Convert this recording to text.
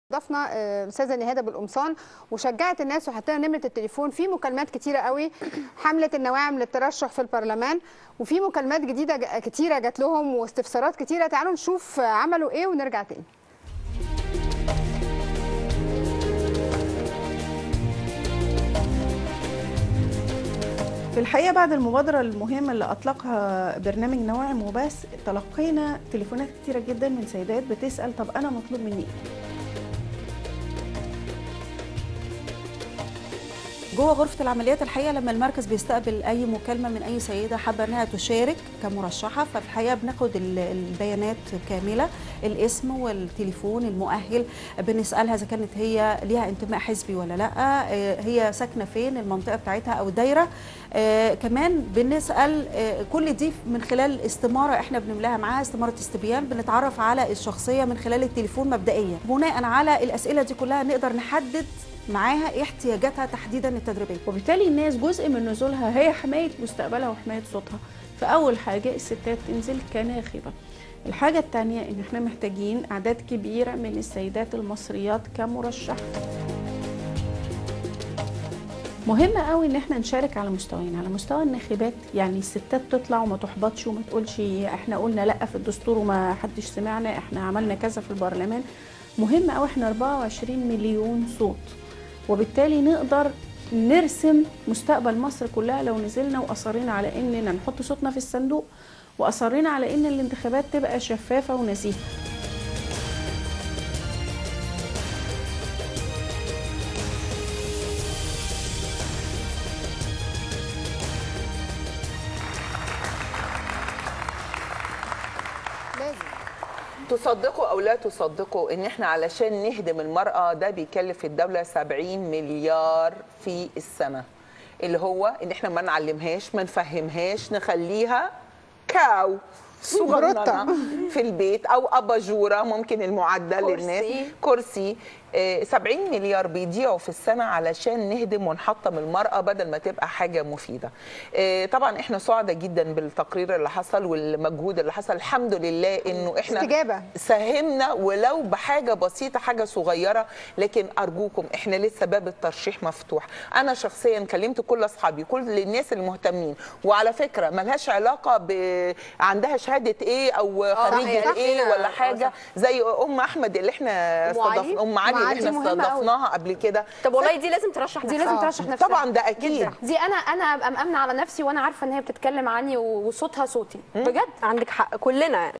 ضفنا آه، استاذه نهاده بالقمصان وشجعت الناس وحطينا نمره التليفون في مكالمات كتيره قوي حمله النواعم للترشح في البرلمان وفي مكالمات جديده ج- كتيره جات لهم واستفسارات كتيره تعالوا نشوف آه، عملوا ايه ونرجع تاني في الحقيقه بعد المبادره المهمه اللي اطلقها برنامج نواعم وبس تلقينا تليفونات كتيره جدا من سيدات بتسال طب انا مطلوب مني ايه جوه غرفة العمليات الحقيقة لما المركز بيستقبل أي مكالمة من أي سيدة حابة إنها تشارك كمرشحة ففي الحقيقة بناخد ال- البيانات كاملة الاسم والتليفون المؤهل بنسألها إذا كانت هي ليها انتماء حزبي ولا لأ آه، هي ساكنة فين المنطقة بتاعتها أو الدايرة آه، كمان بنسأل آه، كل دي من خلال استمارة إحنا بنملاها معاها استمارة استبيان بنتعرف على الشخصية من خلال التليفون مبدئيا بناء على الأسئلة دي كلها نقدر نحدد معاها ايه احتياجاتها تحديدا التدريبيه وبالتالي الناس جزء من نزولها هي حمايه مستقبلها وحمايه صوتها فاول حاجه الستات تنزل كناخبه الحاجه الثانيه ان احنا محتاجين اعداد كبيره من السيدات المصريات كمرشحه مهم قوي ان احنا نشارك على مستويين على مستوى الناخبات يعني الستات تطلع وما تحبطش وما تقولش احنا قلنا لا في الدستور وما حدش سمعنا احنا عملنا كذا في البرلمان مهم قوي احنا 24 مليون صوت وبالتالي نقدر نرسم مستقبل مصر كلها لو نزلنا واصرينا على اننا نحط صوتنا في الصندوق واصرينا على ان الانتخابات تبقى شفافه ونزيهه لازم تصدقوا او لا تصدقوا ان احنا علشان نهدم المراه ده بيكلف الدوله 70 مليار في السنه اللي هو ان احنا ما نعلمهاش ما نفهمهاش نخليها كاو بروتة. صغننه في البيت او اباجوره ممكن المعدل كرسي. للناس كرسي آه، 70 مليار بيضيعوا في السنه علشان نهدم ونحطم المراه بدل ما تبقى حاجه مفيده. آه، طبعا احنا سعداء جدا بالتقرير اللي حصل والمجهود اللي حصل الحمد لله انه احنا استجابة. ساهمنا ولو بحاجه بسيطه حاجه صغيره لكن ارجوكم احنا لسه باب الترشيح مفتوح انا شخصيا كلمت كل اصحابي كل الناس المهتمين وعلى فكره ملهاش علاقه ب عندها شهاده ايه او خريجه صح. ايه هنا- ولا آه، حاجه زي ام احمد اللي احنا أم علي؟ استضفنا ام علي أم اللي علي احنا مهمة أوي. استضفناها قبل كده طب والله دي لازم ترشح دي نفسها. لازم ترشح نفسها طبعا ده اكيد جداً. دي انا انا ابقى مامنه على نفسي وانا عارفه ان هي بتتكلم عني وصوتها صوتي بجد عندك حق كلنا